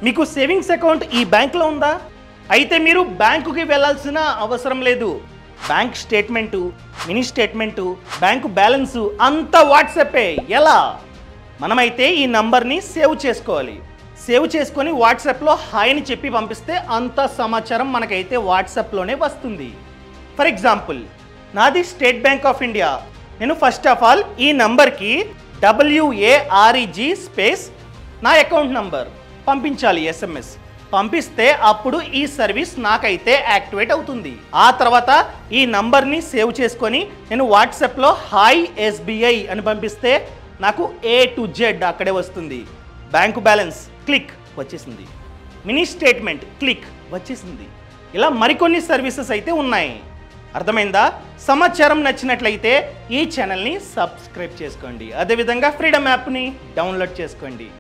మీకు savings account ఈ బ్యాంక్లో ఉందా అయితే మీరు బ్యాంకుకి వెళ్ళాల్సిన అవసరం లేదు bank statement mini statement bank balance అంతా వాట్సాపే ఎలా మనమైతే ఈ నంబర్ని సేవ్ చేసుకోవాలి సేవ్ చేసుకొని వాట్సాప్లో హాయ్ అని చెప్పి పంపిస్తే అంత సమాచారం మనకైతే వాట్సాప్లోనే వస్తుంది ఫర్ ఎగ్జాంపుల్ నాది స్టేట్ బ్యాంక్ ఆఫ్ ఇండియా నేను ఫస్ట్ ఆఫ్ ఆల్ ఈ నంబర్కి డబ్ల్యూఏఆర్ఈజీ స్పేస్ నా అకౌంట్ నంబర్ పంపించాలి ఎస్ఎంఎస్ పంపిస్తే అప్పుడు ఈ సర్వీస్ నాకైతే యాక్టివేట్ అవుతుంది ఆ తర్వాత ఈ నంబర్ని సేవ్ చేసుకొని నేను వాట్సాప్లో హాయ్ ఎస్బీఐ అని పంపిస్తే నాకు ఏ టు జెడ్ అక్కడే వస్తుంది బ్యాంకు బ్యాలెన్స్ క్లిక్ వచ్చేసింది మినీ స్టేట్మెంట్ క్లిక్ వచ్చేసింది ఇలా మరికొన్ని సర్వీసెస్ అయితే ఉన్నాయి అర్థమైందా సమాచారం నచ్చినట్లయితే ఈ ఛానల్ని సబ్స్క్రైబ్ చేసుకోండి అదేవిధంగా ఫ్రీడమ్ యాప్ని డౌన్లోడ్ చేసుకోండి